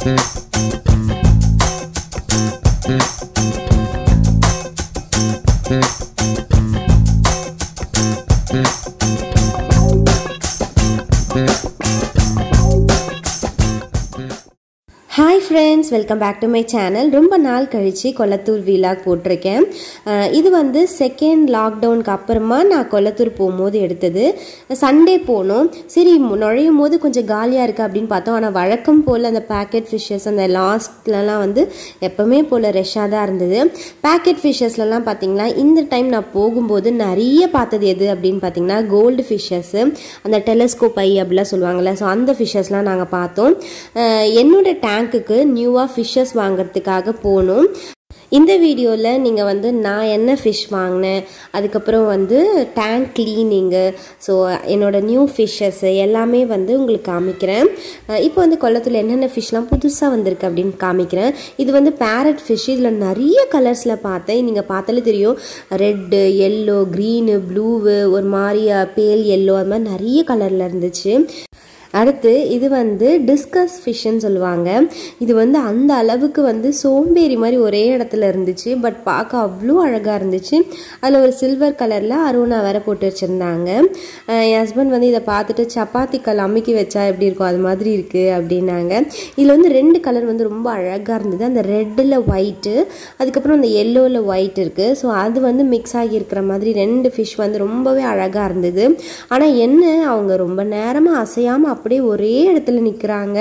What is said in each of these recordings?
hi friends welcome back to my channel ரொம்ப நாள் கழித்து கொளத்தூர் வீலாக் போட்டிருக்கேன் அஹ் இது வந்து செகண்ட் லாக்டவுனுக்கு அப்புறமா நான் கொளத்தூர் போகும்போது எடுத்தது சண்டே போனோம் சரி மு- நுழையும் போது கொஞ்சம் காலியாக இருக்குது அப்படின்னு பார்த்தோம் ஆனால் வழக்கம் போல் அந்த பேக்கெட் ஃபிஷ்ஷஸ் அந்த லாஸ்ட்லலாம் வந்து எப்போவுமே போல் ரெஷ்ஷாக தான் இருந்தது பேக்கெட் ஃபிஷ்ஷஸ்லலாம் பார்த்தீங்கன்னா இந்த டைம் நான் போகும்போது நிறைய பார்த்தது எது அப்படின்னு பார்த்தீங்கன்னா கோல்டு ஃபிஷ்ஷஸ்ஸு அந்த டெலஸ்கோப் ஐ அப்படிலாம் சொல்லுவாங்கள்ல ஸோ அந்த ஃபிஷ்ஷஸ்லாம் நாங்கள் பார்த்தோம் அஹ் என்னோட டேங்க்குக்கு நியூவாக ஃபிஷ்ஷஸ் வாங்குறதுக்காக போனோம் இந்த வீடியோவில் நீங்கள் வந்து நான் என்ன ஃபிஷ் வாங்கினேன் அதுக்கப்புறம் வந்து டேங்க் க்ளீனிங்கு ஸோ என்னோட நியூ ஃபிஷ்ஷஸ்ஸு எல்லாமே வந்து உங்களுக்கு காமிக்கிறேன் அஹ் இப்போ வந்து கொல்லத்தில் என்னென்ன ஃபிஷ்லாம் புதுசாக வந்திருக்கு அப்படின்னு காமிக்கிறேன் இது வந்து பேரட் ஃபிஷ் இதில் நிறைய கலர்ஸில் பார்த்தேன் நீங்கள் பார்த்தாலே தெரியும் ரெட்டு எல்லோ க்ரீனு ப்ளூவு ஒரு மாதிரி பேல் எல்லோ அது மாதிரி நிறைய கலரில் இருந்துச்சு அடுத்து இது வந்து டிஸ்கஸ் ஃபிஷ்ஷுன்னு சொல்லுவாங்க இது வந்து அந்த அளவுக்கு வந்து சோம்பேறி மாதிரி ஒரே இடத்துல இருந்துச்சு பட் பார்க்க அவ்வளோ அழகாக இருந்துச்சு அதில் ஒரு சில்வர் கலரில் அருணா வேற போட்டு வச்சுருந்தாங்க என் ஹஸ்பண்ட் வந்து இதை பார்த்துட்டு சப்பாத்தி கல் அமுக்கி வச்சா எப்படி இருக்கும் அது மாதிரி இருக்குது அப்படின்னாங்க இதில் வந்து ரெண்டு கலர் வந்து ரொம்ப அழகாக இருந்தது அந்த ரெட்டில் ஒயிட்டு அதுக்கப்புறம் அந்த எல்லோவில் ஒயிட் இருக்குது ஸோ அது வந்து மிக்ஸ் ஆகி இருக்கிற மாதிரி ரெண்டு ஃபிஷ் வந்து ரொம்பவே அழகாக இருந்தது ஆனால் என்ன அவங்க ரொம்ப நேரமாக அசையாமல் அப்படியே ஒரே இடத்துல நிற்கிறாங்க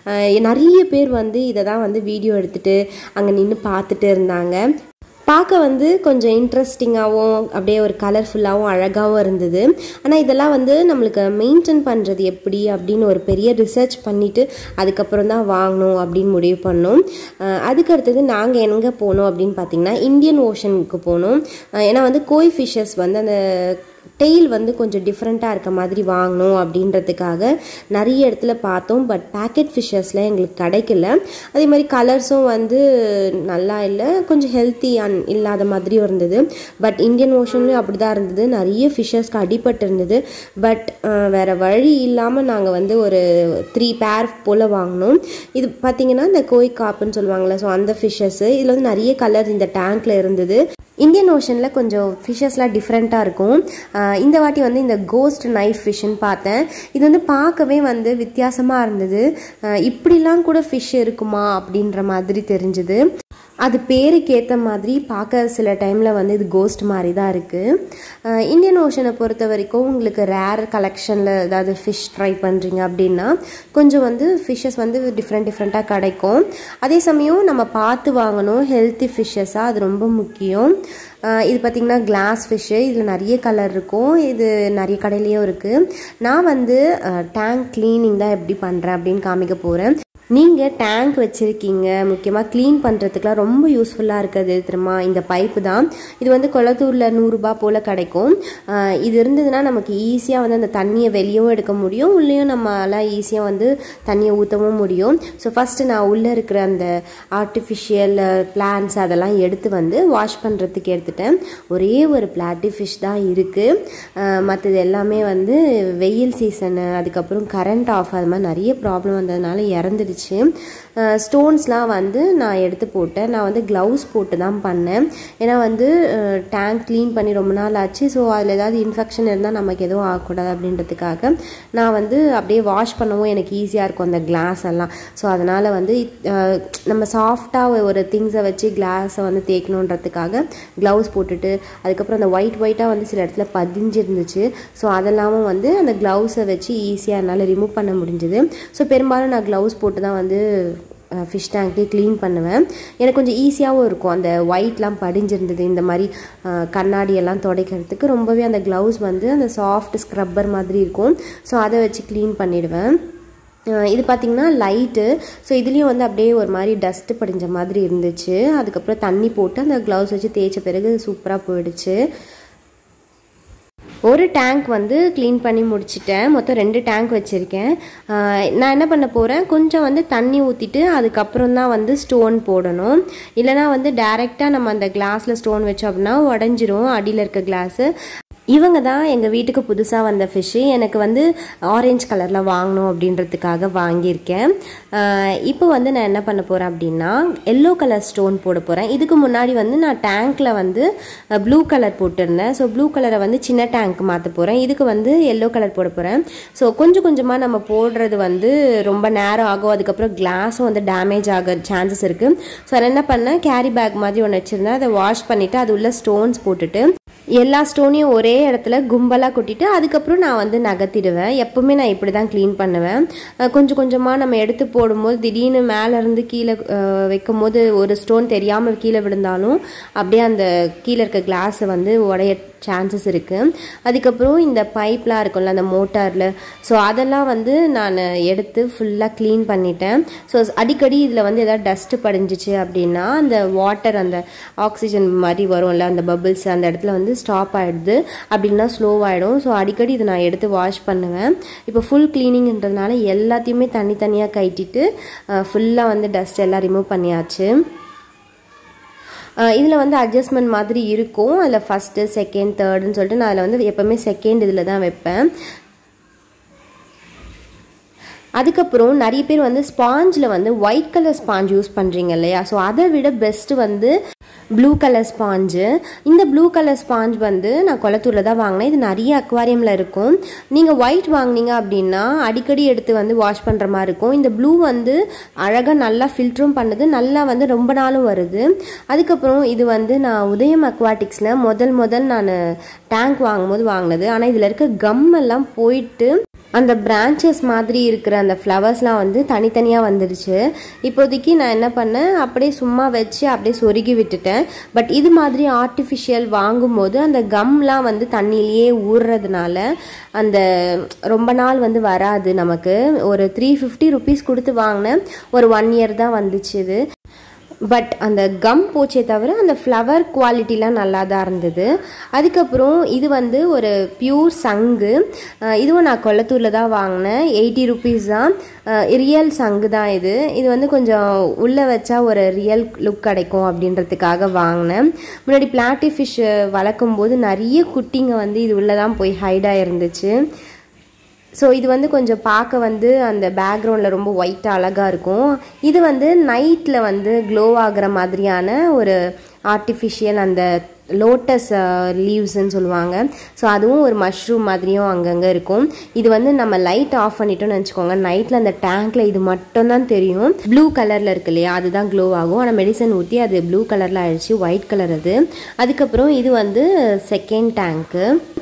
நிறைய பேர் வந்து இதை தான் வந்து வீடியோ எடுத்துட்டு அங்கே நின்று பார்த்துட்டு இருந்தாங்க பார்க்க வந்து கொஞ்சம் இன்ட்ரெஸ்டிங்காகவும் அப்படியே ஒரு கலர்ஃபுல்லாகவும் அழகாகவும் இருந்தது ஆனால் இதெல்லாம் வந்து நம்மளுக்கு மெயின்டைன் பண்ணுறது எப்படி அப்படின்னு ஒரு பெரிய ரிசர்ச் பண்ணிவிட்டு அதுக்கப்புறம் தான் வாங்கணும் அப்படின்னு முடிவு பண்ணோம் அஹ் அதுக்கு அடுத்தது நாங்கள் எங்கே போனோம் அப்படின்னு பார்த்தீங்கன்னா இந்தியன் ஓஷனுக்கு போனோம் அஹ் ஏன்னா வந்து கோய் ஃபிஷஸ் வந்து அந்த டெய்ல் வந்து கொஞ்சம் டிஃப்ரெண்ட்டாக இருக்க மாதிரி வாங்கணும் அப்படின்றதுக்காக நிறைய இடத்துல பார்த்தோம் பட் பேக்கெட் ஃபிஷ்ஷஸில் எங்களுக்கு கிடைக்கல அதே மாதிரி கலர்ஸும் வந்து நல்லா இல்லை கொஞ்சம் ஹெல்த்தி அன் இல்லாத மாதிரியும் இருந்தது பட் இந்தியன் ஓஷன்லேயும் அப்படி தான் இருந்தது நிறைய ஃபிஷ்ஷஸ்க்கு அடிபட்டு இருந்தது பட் வேறு வழி இல்லாமல் நாங்கள் வந்து ஒரு த்ரீ பேர் போல் வாங்கினோம் இது பார்த்திங்கன்னா இந்த கோய் காப்புன்னு சொல்லுவாங்கள்ல ஸோ அந்த ஃபிஷ்ஷஸ்ஸு இதில் வந்து நிறைய கலர் இந்த டேங்க்கில் இருந்தது இந்தியன் ஓஷனில் கொஞ்சம் ஃபிஷ்ஷஸ்லாம் டிஃப்ரெண்ட்டாக இருக்கும் ஆஹ் இந்த வாட்டி வந்து இந்த கோஸ்ட் நைஃப் ஃபிஷ்ஷுன்னு பார்த்தேன் இது வந்து பார்க்கவே வந்து வித்தியாசமாக இருந்தது ஆஹ் இப்படிலாம் கூட ஃபிஷ் இருக்குமா அப்படின்ற மாதிரி தெரிஞ்சுது அது பேருக்கு ஏற்ற மாதிரி பார்க்க சில டைமில் வந்து இது கோஸ்ட் மாதிரி தான் இருக்குது இந்தியன் ஓஷனை பொறுத்த வரைக்கும் உங்களுக்கு ரேர் கலெக்ஷனில் ஏதாவது ஃபிஷ் ட்ரை பண்ணுறீங்க அப்படின்னா கொஞ்சம் வந்து ஃபிஷ்ஷஸ் வந்து டிஃப்ரெண்ட் டிஃப்ரெண்ட்டாக கிடைக்கும் அதே சமயம் நம்ம பார்த்து வாங்கணும் ஹெல்த்தி ஃபிஷ்ஷஸாக அது ரொம்ப முக்கியம் ஆஹ் இது பார்த்திங்கன்னா கிளாஸ் ஃபிஷ்ஷு இதில் நிறைய கலர் இருக்கும் இது நிறைய கடையிலையும் இருக்குது நான் வந்து டேங்க் க்ளீனிங் தான் எப்படி பண்ணுறேன் அப்படின்னு காமிக்க போகிறேன் நீங்கள் டேங்க் வச்சுருக்கீங்க முக்கியமாக க்ளீன் பண்ணுறதுக்குலாம் ரொம்ப யூஸ்ஃபுல்லாக இருக்குது தெரியுமா இந்த பைப்பு தான் இது வந்து கொளத்தூரில் நூறுரூபா போல் கிடைக்கும் ஆஹ் இது இருந்ததுன்னா நமக்கு ஈஸியாக வந்து அந்த தண்ணியை வெளியவும் எடுக்க முடியும் உள்ளேயும் நம்மளால் ஈஸியாக வந்து தண்ணியை ஊற்றவும் முடியும் ஸோ ஃபஸ்ட்டு நான் உள்ளே இருக்கிற அந்த ஆர்டிஃபிஷியல் பிளான்ஸ் அதெல்லாம் எடுத்து வந்து வாஷ் பண்ணுறதுக்கு எடுத்துட்டேன் ஒரே ஒரு பிளாட்டி ஃபிஷ் தான் இருக்குது மற்றது எல்லாமே வந்து வெயில் சீசனு அதுக்கப்புறம் கரண்ட் ஆஃப் அது மாதிரி நிறைய ப்ராப்ளம் வந்ததுனால இறந்துடுச்சு ஸ்டோன்ஸ்லாம் வந்து நான் எடுத்து போட்டேன் நான் வந்து க்ளவுஸ் போட்டு தான் பண்ணேன் ஏன்னா வந்து டேங்க் க்ளீன் பண்ணி ரொம்ப நாள் ஆச்சு ஸோ அதில் ஏதாவது இன்ஃபெக்ஷன் இருந்தால் நமக்கு எதுவும் ஆகக்கூடாது அப்படின்றதுக்காக நான் வந்து அப்படியே வாஷ் பண்ணவும் எனக்கு ஈஸியாக இருக்கும் அந்த கிளாஸ் எல்லாம் ஸோ அதனால் வந்து அஹ், நம்ம சாஃப்டாக ஒரு திங்ஸை வச்சு கிளாஸை வந்து தேய்க்கணுன்றதுக்காக க்ளவுஸ் போட்டுட்டு அதுக்கப்புறம் அந்த ஒயிட் ஒயிட்டாக வந்து சில இடத்துல பதிஞ்சிருந்துச்சு ஸோ அதெல்லாமும் வந்து அந்த க்ளவுஸை வச்சு ஈஸியாக என்னால் ரிமூவ் பண்ண முடிஞ்சுது ஸோ பெரும்பாலும் நான் க்ளவுஸ் போட்டு தான் வந்து ஃபிஷ் டேங்க்கே க்ளீன் பண்ணுவேன் எனக்கு கொஞ்சம் ஈஸியாகவும் இருக்கும் அந்த ஒயிட்லாம் படிஞ்சிருந்தது இந்த மாதிரி அஹ், கண்ணாடியெல்லாம் துடைக்கிறதுக்கு ரொம்பவே அந்த க்ளவுஸ் வந்து அந்த சாஃப்ட் ஸ்க்ரப்பர் மாதிரி இருக்கும் ஸோ அதை வச்சு க்ளீன் பண்ணிடுவேன் அஹ் இது பார்த்திங்கன்னா லைட்டு ஸோ இதுலேயும் வந்து அப்படியே ஒரு மாதிரி டஸ்ட்டு படிஞ்ச மாதிரி இருந்துச்சு அதுக்கப்புறம் தண்ணி போட்டு அந்த க்ளவுஸ் வச்சு தேய்ச்ச பிறகு சூப்பராக போயிடுச்சு ஒரு டேங்க் வந்து க்ளீன் பண்ணி முடிச்சிட்டேன் மொத்தம் ரெண்டு டேங்க் வச்சுருக்கேன் நான் என்ன பண்ண போகிறேன் கொஞ்சம் வந்து தண்ணி ஊற்றிட்டு அதுக்கப்புறம் தான் வந்து ஸ்டோன் போடணும் இல்லைனா வந்து டைரெக்டாக நம்ம அந்த கிளாஸில் ஸ்டோன் வச்சோம் அப்படின்னா உடஞ்சிரும் அடியில் இருக்க கிளாஸு இவங்க தான் எங்கள் வீட்டுக்கு புதுசாக வந்த ஃபிஷ்ஷு எனக்கு வந்து ஆரஞ்சு கலரில் வாங்கணும் அப்படின்றதுக்காக வாங்கியிருக்கேன் ஆஹ் இப்போ வந்து நான் என்ன பண்ண போகிறேன் அப்படின்னா எல்லோ கலர் ஸ்டோன் போட போகிறேன் இதுக்கு முன்னாடி வந்து நான் டேங்க்கில் வந்து ப்ளூ கலர் போட்டிருந்தேன் ஸோ ப்ளூ கலரை வந்து சின்ன டேங்க் மாற்ற போகிறேன் இதுக்கு வந்து எல்லோ கலர் போட போகிறேன் ஸோ கொஞ்சம் கொஞ்சமாக நம்ம போடுறது வந்து ரொம்ப நேரம் ஆகும் அதுக்கப்புறம் கிளாஸும் வந்து டேமேஜ் ஆக சான்சஸ் இருக்குது ஸோ நான் என்ன பண்ணேன் கேரி பேக் மாதிரி ஒன்று வச்சுருந்தேன் அதை வாஷ் பண்ணிவிட்டு அது உள்ள ஸ்டோன்ஸ் போட்டுட்டு எல்லா ஸ்டோனையும் ஒரே இடத்துல கும்பலாக கொட்டிட்டு அதுக்கப்புறம் நான் வந்து நகர்த்திடுவேன் எப்பவுமே நான் இப்படி தான் க்ளீன் பண்ணுவேன் அஹ் கொஞ்சம் கொஞ்சமாக நம்ம எடுத்து போடும்போது திடீர்னு மேலேருந்து கீழே அஹ், வைக்கும் போது ஒரு ஸ்டோன் தெரியாமல் கீழே விழுந்தாலும் அப்படியே அந்த கீழே இருக்க கிளாஸை வந்து உடைய சான்சஸ் இருக்குது அதுக்கப்புறம் இந்த பைப்லாம் இருக்கும்ல அந்த மோட்டாரில் ஸோ அதெல்லாம் வந்து நான் எடுத்து ஃபுல்லாக க்ளீன் பண்ணிட்டேன் ஸோ அடிக்கடி இதில் வந்து எதாவது டஸ்ட்டு படிஞ்சிச்சு அப்படின்னா அந்த வாட்டர் அந்த ஆக்சிஜன் மாதிரி வரும்ல அந்த பபிள்ஸ் அந்த இடத்துல வந்து ஸ்டாப் ஆகிடுது அப்படின்னா ஸ்லோவாகிடும் ஸோ அடிக்கடி இதை நான் எடுத்து வாஷ் பண்ணுவேன் இப்போ ஃபுல் க்ளீனிங்ன்றதுனால எல்லாத்தையுமே தனித்தனியாக கைட்டிட்டு ஃபுல்லாக வந்து டஸ்ட் எல்லாம் ரிமூவ் பண்ணியாச்சு இதில் வந்து அட்ஜஸ்ட்மெண்ட் மாதிரி இருக்கும் அதில் ஃபஸ்ட்டு செகண்ட் தேர்டுன்னு சொல்லிட்டு நான் அதில் வந்து எப்போவுமே செகண்ட் இதில் தான் வைப்பேன் அதுக்கப்புறம் நிறைய பேர் வந்து ஸ்பாஞ்சில் வந்து ஒயிட் கலர் ஸ்பாஞ்ச் யூஸ் பண்ணுறீங்க இல்லையா ஸோ அதை விட பெஸ்ட்டு வந்து ப்ளூ கலர் ஸ்பாஞ்சு இந்த ப்ளூ கலர் ஸ்பாஞ்ச் வந்து நான் கொளத்தூரில் தான் வாங்கினேன் இது நிறைய அக்வாரியமில் இருக்கும் நீங்கள் ஒயிட் வாங்கினீங்க அப்படின்னா அடிக்கடி எடுத்து வந்து வாஷ் பண்ணுற மாதிரி இருக்கும் இந்த ப்ளூ வந்து அழகாக நல்லா ஃபில்டரும் பண்ணுது நல்லா வந்து ரொம்ப நாளும் வருது அதுக்கப்புறம் இது வந்து நான் உதயம் அக்வாட்டிக்ஸில் முதல் முதல் நான் டேங்க் வாங்கும்போது வாங்கினது ஆனால் இதில் இருக்க கம் எல்லாம் போயிட்டு அந்த பிரான்ச்சஸ் மாதிரி இருக்கிற அந்த ஃப்ளவர்ஸ்லாம் வந்து தனித்தனியாக வந்துடுச்சு இப்போதைக்கு நான் என்ன பண்ணேன் அப்படியே சும்மா வச்சு அப்படியே சொருகி விட்டுட்டேன் பட் இது மாதிரி ஆர்டிஃபிஷியல் வாங்கும்போது அந்த கம்லாம் வந்து தண்ணியிலேயே ஊறுறதுனால அந்த ரொம்ப நாள் வந்து வராது நமக்கு ஒரு த்ரீ ஃபிஃப்டி ருபீஸ் கொடுத்து வாங்கினேன் ஒரு ஒன் இயர் தான் வந்துச்சு இது பட் அந்த கம் போச்சே தவிர அந்த ஃப்ளவர் குவாலிட்டிலாம் நல்லா தான் இருந்தது அதுக்கப்புறம் இது வந்து ஒரு பியூர் சங்கு அஹ் இதுவும் நான் கொளத்தூரில் தான் வாங்கினேன் எயிட்டி ருபீஸ் தான் ரியல் சங்கு தான் இது இது வந்து கொஞ்சம் உள்ளே வச்சா ஒரு ரியல் லுக் கிடைக்கும் அப்படின்றதுக்காக வாங்கினேன் முன்னாடி பிளாட்டி ஃபிஷ் வளர்க்கும் போது நிறைய குட்டிங்க வந்து இது உள்ளே தான் போய் ஹைடாக இருந்துச்சு ஸோ இது வந்து கொஞ்சம் பார்க்க வந்து அந்த பேக்ரவுண்டில் ரொம்ப ஒயிட்டாக அழகாக இருக்கும் இது வந்து நைட்டில் வந்து க்ளோ ஆகுற மாதிரியான ஒரு ஆர்டிஃபிஷியல் அந்த லோட்டஸ் லீவ்ஸ்ன்னு சொல்லுவாங்க ஸோ அதுவும் ஒரு மஷ்ரூம் மாதிரியும் அங்கங்கே இருக்கும் இது வந்து நம்ம லைட் ஆஃப் பண்ணிட்டோம்னு வச்சுக்கோங்க நைட்டில் அந்த டேங்க்ல இது மட்டும் தான் தெரியும் ப்ளூ கலரில் இருக்கு இல்லையா அதுதான் க்ளோ ஆகும் ஆனால் மெடிசன் ஊற்றி அது ப்ளூ கலரில் ஆயிடுச்சு ஒயிட் கலர் அது அதுக்கப்புறம் இது வந்து செகண்ட் டேங்க்கு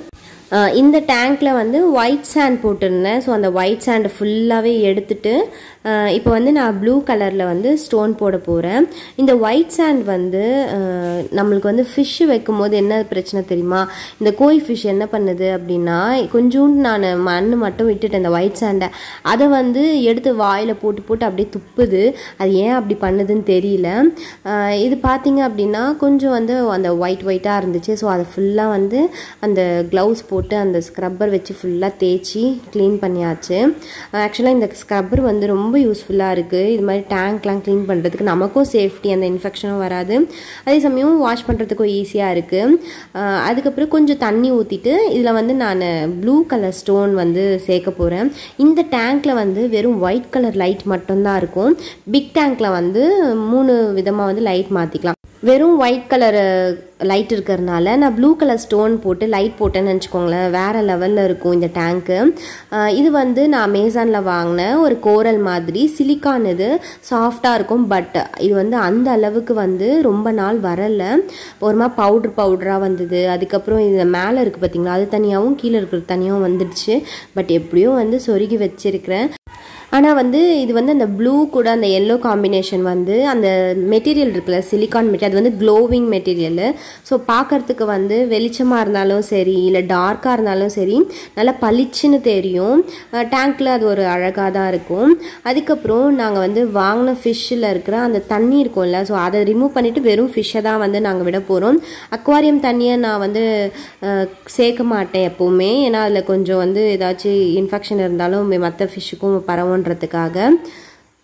அஹ் இந்த டேங்க்கில் வந்து ஒயிட் சாண்ட் போட்டிருந்தேன் ஸோ அந்த ஒயிட் சாண்டை ஃபுல்லாகவே எடுத்துட்டு அஹ் இப்போ வந்து நான் ப்ளூ கலரில் வந்து ஸ்டோன் போட போகிறேன் இந்த ஒயிட் சாண்ட் வந்து அஹ் நம்மளுக்கு வந்து ஃபிஷ்ஷு வைக்கும் போது என்ன பிரச்சனை தெரியுமா இந்த கோய் ஃபிஷ் என்ன பண்ணுது அப்படின்னா கொஞ்சோண்டு நான் மண் மட்டும் விட்டுட்டேன் இந்த ஒயிட் சாண்டை அதை வந்து எடுத்து வாயில் போட்டு போட்டு அப்படியே துப்புது அது ஏன் அப்படி பண்ணுதுன்னு தெரியல அஹ் இது பார்த்தீங்க அப்படின்னா கொஞ்சம் வந்து அந்த ஒயிட் ஒயிட்டாக இருந்துச்சு ஸோ அதை ஃபுல்லாக வந்து அந்த க்ளவுஸ் போட்டு அந்த ஸ்க்ரப்பர் வச்சு ஃபுல்லாக தேய்ச்சி க்ளீன் பண்ணியாச்சு ஆக்சுவலாக இந்த ஸ்க்ரப்பர் வந்து ரொம்ப யூஸ்ஃபுல்லாக இருக்குது இது மாதிரி டேங்க்லாம் க்ளீன் பண்ணுறதுக்கு நமக்கும் சேஃப்டி அந்த இன்ஃபெக்ஷனும் வராது அதே சமயம் வாஷ் பண்ணுறதுக்கும் ஈஸியாக இருக்குது அதுக்கப்புறம் கொஞ்சம் தண்ணி ஊற்றிட்டு இதில் வந்து நான் ப்ளூ கலர் ஸ்டோன் வந்து சேர்க்க போகிறேன் இந்த டேங்க்கில் வந்து வெறும் ஒயிட் கலர் லைட் மட்டும்தான் இருக்கும் பிக் டேங்க்கில் வந்து மூணு விதமாக வந்து லைட் மாற்றிக்கலாம் வெறும் ஒயிட் கலர் லைட் இருக்கிறதுனால நான் ப்ளூ கலர் ஸ்டோன் போட்டு லைட் போட்டேன்னு வச்சுக்கோங்களேன் வேறு லெவலில் இருக்கும் இந்த டேங்க்கு இது வந்து நான் அமேசானில் வாங்கினேன் ஒரு கோரல் மாதிரி சிலிக்கான் இது சாஃப்டாக இருக்கும் பட் இது வந்து அந்த அளவுக்கு வந்து ரொம்ப நாள் வரலை ஒரு மாதிரி பவுட்ரு பவுடராக வந்தது அதுக்கப்புறம் இது மேலே இருக்குது பார்த்தீங்களா அது தனியாகவும் கீழே இருக்கிறது தனியாகவும் வந்துடுச்சு பட் எப்படியோ வந்து சொருகி வச்சிருக்கிறேன் ஆனால் வந்து இது வந்து அந்த ப்ளூ கூட அந்த எல்லோ காம்பினேஷன் வந்து அந்த மெட்டீரியல் இருக்குல்ல சிலிக்கான் மெட்டீரியல் அது வந்து க்ளோவிங் மெட்டீரியல் ஸோ பார்க்கறதுக்கு வந்து வெளிச்சமாக இருந்தாலும் சரி இல்லை டார்க்காக இருந்தாலும் சரி நல்லா பளிச்சுன்னு தெரியும் டேங்க்கில் அது ஒரு அழகாக தான் இருக்கும் அதுக்கப்புறம் நாங்கள் வந்து வாங்கின ஃபிஷ்ஷில் இருக்கிற அந்த தண்ணி இருக்கும்ல ஸோ அதை ரிமூவ் பண்ணிவிட்டு வெறும் ஃபிஷ்ஷை தான் வந்து நாங்கள் விட போகிறோம் அக்வாரியம் தண்ணியை நான் வந்து அஹ், சேர்க்க மாட்டேன் எப்போவுமே ஏன்னா அதில் கொஞ்சம் வந்து ஏதாச்சும் இன்ஃபெக்ஷன் இருந்தாலும் மற்ற ஃபிஷ்ஷுக்கும் பரவுன்றதுக்காக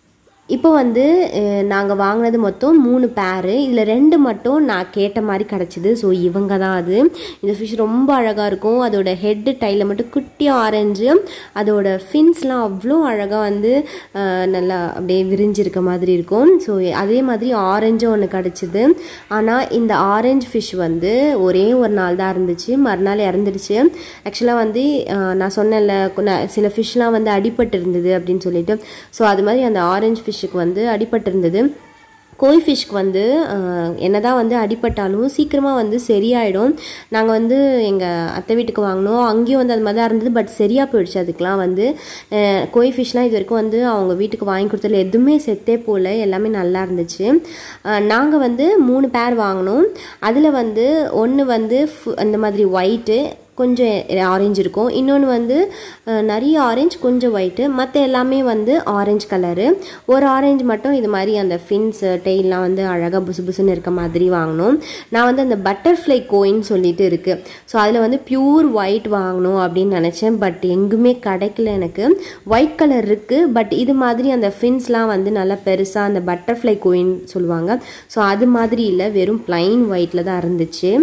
இப்போ வந்து நாங்கள் வாங்கினது மொத்தம் மூணு பேரு இதில் ரெண்டு மட்டும் நான் கேட்ட மாதிரி கிடச்சிது ஸோ இவங்க தான் அது இந்த ஃபிஷ் ரொம்ப அழகாக இருக்கும் அதோட ஹெட்டு டைலில் மட்டும் குட்டி ஆரஞ்சு அதோட ஃபின்ஸ்லாம் அவ்வளோ அழகாக வந்து அஹ், நல்லா அப்படியே விரிஞ்சிருக்க மாதிரி இருக்கும் ஸோ அதே மாதிரி ஆரஞ்சும் ஒன்று கிடச்சிது ஆனால் இந்த ஆரஞ்சு ஃபிஷ் வந்து ஒரே ஒரு நாள் தான் இருந்துச்சு மறுநாள் இறந்துடுச்சு ஆக்சுவலாக வந்து அஹ், நான் சொன்னேன்ல கொ- சில ஃபிஷ்லாம் வந்து அடிபட்டு இருந்தது அப்படின்னு சொல்லிட்டு ஸோ அது மாதிரி அந்த ஆரஞ்சு ஃபிஷ்ஷுக்கு வந்து அடிபட்டு இருந்தது கோய் ஃபிஷ்க்கு வந்து அஹ், என்னதான் வந்து அடிபட்டாலும் சீக்கிரமாக வந்து சரியாயிடும் நாங்கள் வந்து எங்கள் அத்தை வீட்டுக்கு வாங்கினோம் அங்கேயும் வந்து அது மாதிரி தான் இருந்தது பட் சரியாக போயிடுச்சு அதுக்கெலாம் வந்து அஹ், கோய் ஃபிஷ்லாம் இது வரைக்கும் வந்து அவங்க வீட்டுக்கு வாங்கி கொடுத்ததுல எதுவுமே செத்தே போகல எல்லாமே நல்லா இருந்துச்சு நாங்கள் வந்து மூணு பேர் வாங்கினோம் அதில் வந்து ஒன்று வந்து ஃபு- அந்த மாதிரி ஒயிட்டு கொஞ்சம் ஆரஞ்சு இருக்கும் இன்னொன்று வந்து அஹ், நிறைய ஆரஞ்சு கொஞ்சம் ஒயிட்டு மற்ற எல்லாமே வந்து ஆரஞ்சு கலரு ஒரு ஆரஞ்சு மட்டும் இது மாதிரி அந்த ஃபின்ஸ் டெய்லாம் வந்து அழகாக புசு புசுன்னு இருக்க மாதிரி வாங்கினோம் நான் வந்து அந்த பட்டர்ஃப்ளை கோயின்னு சொல்லிட்டு இருக்குது ஸோ அதில் வந்து பியூர் ஒயிட் வாங்கணும் அப்படின்னு நினச்சேன் பட் எங்குமே கிடைக்கல எனக்கு ஒயிட் கலர் இருக்குது பட் இது மாதிரி அந்த ஃபின்ஸ்லாம் வந்து நல்லா பெருசாக அந்த பட்டர்ஃப்ளை கோயின் சொல்லுவாங்க ஸோ அது மாதிரி இல்லை வெறும் பிளைன் ஒயிட்டில் தான் இருந்துச்சு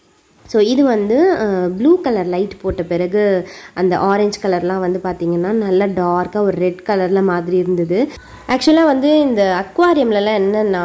ஸோ இது வந்து ப்ளூ கலர் லைட் போட்ட பிறகு அந்த ஆரஞ்சு கலர்லாம் வந்து பார்த்திங்கன்னா நல்லா டார்க்காக ஒரு ரெட் கலரில் மாதிரி இருந்தது ஆக்சுவலாக வந்து இந்த அக்வாரியம்லலாம் என்னென்னா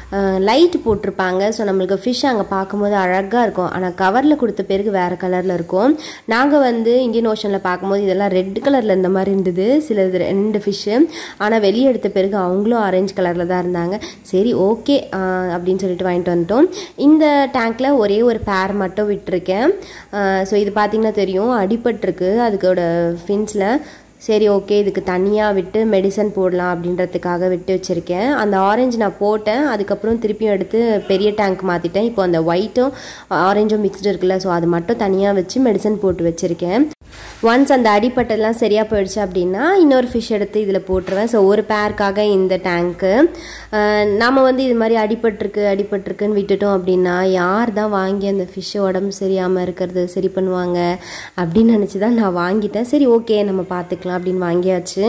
லைட் போட்டிருப்பாங்க ஸோ நம்மளுக்கு ஃபிஷ் அங்கே பார்க்கும்போது அழகாக இருக்கும் ஆனால் கவரில் கொடுத்த பிறகு வேறு கலரில் இருக்கும் நாங்கள் வந்து இந்தியன் ஓஷனில் பார்க்கும்போது இதெல்லாம் ரெட் கலரில் இருந்த மாதிரி இருந்தது சில இது ரெண்டு ஃபிஷ்ஷு ஆனால் வெளியே எடுத்த பிறகு அவங்களும் ஆரஞ்சு கலரில் தான் இருந்தாங்க சரி ஓகே அப்படின்னு சொல்லிட்டு வாங்கிட்டு வந்துட்டோம் இந்த டேங்க்கில் ஒரே ஒரு பேர் மட்டும் விட்டுருக்கேன் ஸோ இது பார்த்தீங்கன்னா தெரியும் அடிபட்டிருக்கு அதுக்கோட ஃபின்ஸில் சரி ஓகே இதுக்கு தனியாக விட்டு மெடிசன் போடலாம் அப்படின்றதுக்காக விட்டு வச்சுருக்கேன் அந்த ஆரஞ்சு நான் போட்டேன் அதுக்கப்புறம் திருப்பியும் எடுத்து பெரிய டேங்க் மாற்றிட்டேன் இப்போ அந்த ஒயிட்டும் ஆரஞ்சும் மிக்ஸ்டு இருக்குல்ல ஸோ அது மட்டும் தனியாக வச்சு மெடிசன் போட்டு வச்சுருக்கேன் ஒன்ஸ் அந்த அடிப்பட்டெல்லாம் சரியாக போயிடுச்சு அப்படின்னா இன்னொரு ஃபிஷ் எடுத்து இதில் போட்டுருவேன் ஸோ ஒரு பேருக்காக இந்த டேங்க்கு நாம் வந்து இது மாதிரி அடிபட்டிருக்கு அடிபட்டிருக்குன்னு விட்டுட்டோம் அப்படின்னா யார் தான் வாங்கி அந்த ஃபிஷ்ஷு உடம்பு சரியாமல் இருக்கிறது சரி பண்ணுவாங்க அப்படின்னு நினச்சி தான் நான் வாங்கிட்டேன் சரி ஓகே நம்ம பார்த்துக்கலாம் அப்படின்னு வாங்கியாச்சு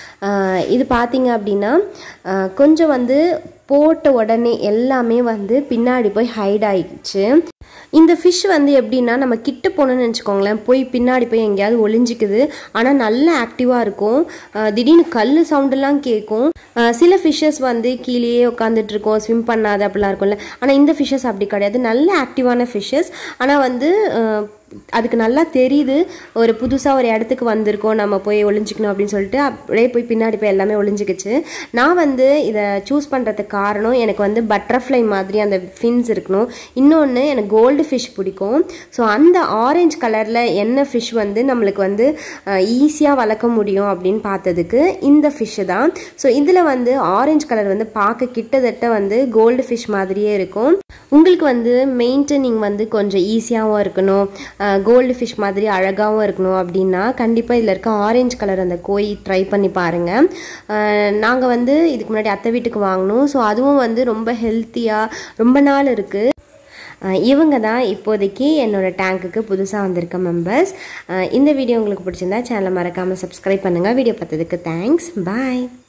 ஆஹ் இது பார்த்தீங்க அப்படின்னா ஆஹ் கொஞ்சம் வந்து போட்ட உடனே எல்லாமே வந்து பின்னாடி போய் ஹைட் ஆயிடுச்சு இந்த ஃபிஷ் வந்து எப்படின்னா நம்ம கிட்ட போனோம்னு நினச்சிக்கோங்களேன் போய் பின்னாடி போய் எங்கேயாவது ஒளிஞ்சிக்குது ஆனால் நல்ல ஆக்டிவாக இருக்கும் ஆஹ் திடீர்னு கல் சவுண்டெல்லாம் கேட்கும் ஆஹ் சில ஃபிஷ்ஷஸ் வந்து கீழேயே உட்காந்துட்டு இருக்கோம் ஸ்விம் பண்ணாது அப்படிலாம் இருக்கும்ல ஆனால் இந்த ஃபிஷ்ஷஸ் அப்படி கிடையாது நல்ல ஆக்டிவான ஃபிஷ்ஷஸ் ஆனால் வந்து ஆஹ் அதுக்கு நல்லா தெரியுது ஒரு புதுசாக ஒரு இடத்துக்கு வந்திருக்கோம் நம்ம போய் ஒளிஞ்சிக்கணும் அப்படின்னு சொல்லிட்டு அப்படியே போய் பின்னாடி போய் எல்லாமே ஒளிஞ்சிக்கிச்சு நான் வந்து இதை சூஸ் பண்ணுறதுக்கு காரணம் எனக்கு வந்து பட்டர்ஃப்ளை மாதிரி அந்த ஃபின்ஸ் இருக்கணும் இன்னொன்று எனக்கு கோல்டு ஃபிஷ் பிடிக்கும் ஸோ அந்த ஆரஞ்சு கலரில் என்ன ஃபிஷ் வந்து நம்மளுக்கு வந்து ஈஸியாக வளர்க்க முடியும் அப்படின்னு பார்த்ததுக்கு இந்த ஃபிஷ்ஷு தான் ஸோ இதில் வந்து ஆரஞ்சு கலர் வந்து பார்க்க கிட்டத்தட்ட வந்து கோல்டு ஃபிஷ் மாதிரியே இருக்கும் உங்களுக்கு வந்து மெயின்டெனிங் வந்து கொஞ்சம் ஈஸியாகவும் இருக்கணும் கோல்டு ஃபிஷ் மாதிரி அழகாகவும் இருக்கணும் அப்படின்னா கண்டிப்பாக இதில் இருக்க ஆரஞ்சு கலர் அந்த கோய் ட்ரை பண்ணி பாருங்கள் நாங்கள் வந்து இதுக்கு முன்னாடி அத்தை வீட்டுக்கு வாங்கினோம் ஸோ அதுவும் வந்து ரொம்ப ஹெல்த்தியாக ரொம்ப நாள் இருக்குது இவங்க தான் இப்போதைக்கு என்னோடய டேங்க்குக்கு புதுசாக வந்திருக்க மெம்பர்ஸ் இந்த வீடியோ உங்களுக்கு பிடிச்சிருந்தா சேனலை மறக்காமல் சப்ஸ்கிரைப் பண்ணுங்கள் வீடியோ பார்த்ததுக்கு தேங்க்ஸ் பாய்